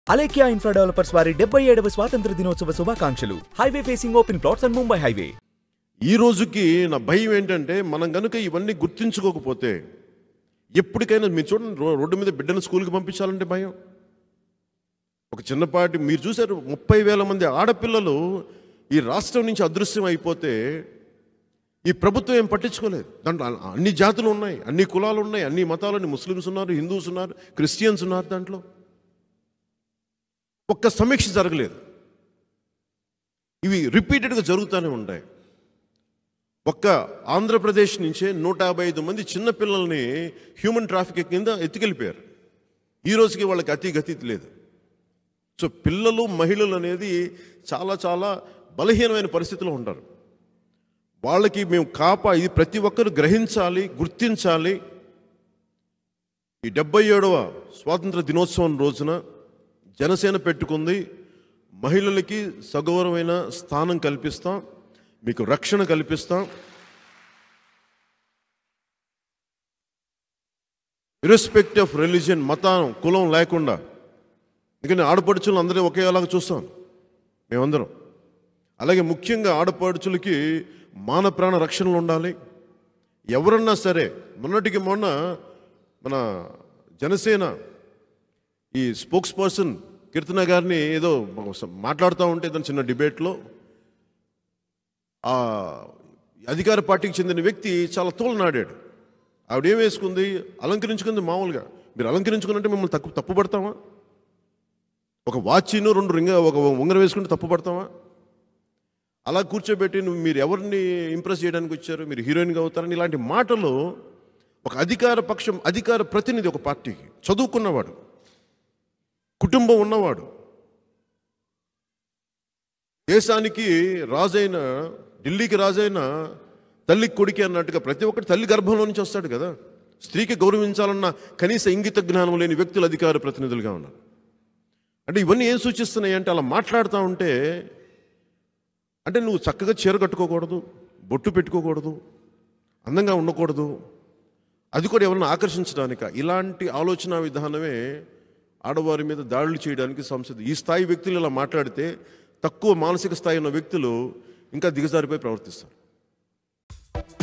Alekhya infra developers వారి డెబ్బై ఏడవ స్వాతంత్ర దినోత్సవ శుభాకాంక్షలు highway facing open plots and Mumbai highway ఈ రోజుకి నా భయం ఏంటంటే మనం కనుక ఇవన్నీ గుర్తించుకోకపోతే ఎప్పటికైనా మీరు చూడండి రో- రోడ్డు మీద బిడ్డను స్కూల్కి పంపించాలంటే భయం ఒక చిన్నపాటి మీరు చూసారు ముప్పై వేల మంది ఆడపిల్లలు ఈ రాష్ట్రం నుంచి అదృశ్యం అయిపోతే ఈ ప్రభుత్వం ఏం పట్టించుకోలేదు దాంట్లో అ- అన్ని జాతులు ఉన్నాయి అన్ని కులాలు ఉన్నాయి అన్ని మతాలు ఉన్నాయి. ముస్లిమ్స్ ఉన్నారు హిందూస్ ఉన్నారు క్రిస్టియన్స్ ఉన్నారు దాంట్లో ఒక్క సమీక్ష జరగలేదు ఇవి రిపీటెడ్గా జరుగుతూనే ఉంటాయి ఒక్క ఆంధ్రప్రదేశ్ నుంచే నూట యాభై ఐదు మంది చిన్నపిల్లల్ని హ్యూమన్ ట్రాఫిక్ కింద ఎత్తుకెళ్ళిపోయారు ఈ రోజుకి వాళ్ళకి అతి గతి లేదు సో పిల్లలు మహిళలు అనేది చాలా చాలా బలహీనమైన పరిస్థితిలో ఉంటారు వాళ్ళకి మేము కాపా ఇది ప్రతి ఒక్కరు గ్రహించాలి గుర్తించాలి ఈ డెబ్బై ఏడవ స్వాతంత్ర దినోత్సవం రోజున జనసేన పెట్టుకుంది మహిళలకి సగౌరవమైన స్థానం కల్పిస్తాం మీకు రక్షణ కల్పిస్తాం ఇర్రెస్పెక్ట్ ఆఫ్ రిలీజియన్ మతం కులం లేకుండా ఎందుకంటే ఆడపడుచులు అందరినీ ఒకేలాగా చూస్తాం మేమందరం అలాగే ముఖ్యంగా ఆడపడుచులకి మాన ప్రాణ రక్షణలు ఉండాలి ఎవరన్నా సరే మొన్నటికి మొన్న మన జనసేన ఈ స్పోక్స్ పర్సన్ కీర్తన గారిని ఏదో మాట్లాడుతూ ఉంటే దాని చిన్న డిబేట్లో ఆ అధికార పార్టీకి చెందిన వ్యక్తి చాలా తోలనాడాడు ఆవిడ ఏం వేసుకుంది అలంకరించుకుంది మామూలుగా మీరు అలంకరించుకున్నట్టే మిమ్మల్ని తప్పు తప్పు పడతామా ఒక వాచిను రెండు రింగ ఒక ఉంగరం వేసుకుంటే తప్పు పడతామా అలా కూర్చోబెట్టి నువ్వు మీరు ఎవరిని ఇంప్రెస్ చేయడానికి వచ్చారు మీరు హీరోయిన్గా అవుతారని ఇలాంటి మాటలు ఒక అధికార పక్షం అధికార ప్రతినిధి ఒక పార్టీకి చదువుకున్నవాడు కుటుంబం ఉన్నవాడు దేశానికి రాజైన ఢిల్లీకి రాజైన తల్లి కొడుకి అన్నట్టుగా ప్రతి ఒక్కటి తల్లి గర్భంలో నుంచి వస్తాడు కదా స్త్రీకి గౌరవించాలన్న కనీస ఇంగిత జ్ఞానం లేని వ్యక్తులు అధికార ప్రతినిధులుగా ఉన్నారు అంటే ఇవన్నీ ఏం సూచిస్తున్నాయి అంటే అలా మాట్లాడుతూ ఉంటే అంటే నువ్వు చక్కగా చీర కట్టుకోకూడదు బొట్టు పెట్టుకోకూడదు అందంగా ఉండకూడదు అది కూడా ఎవరిని ఆకర్షించడానిక ఇలాంటి ఆలోచన విధానమే ఆడవారి మీద దాడులు చేయడానికి సంస్థ ఈ స్థాయి వ్యక్తులు ఇలా మాట్లాడితే తక్కువ మానసిక స్థాయి ఉన్న వ్యక్తులు ఇంకా దిగజారిపోయి ప్రవర్తిస్తారు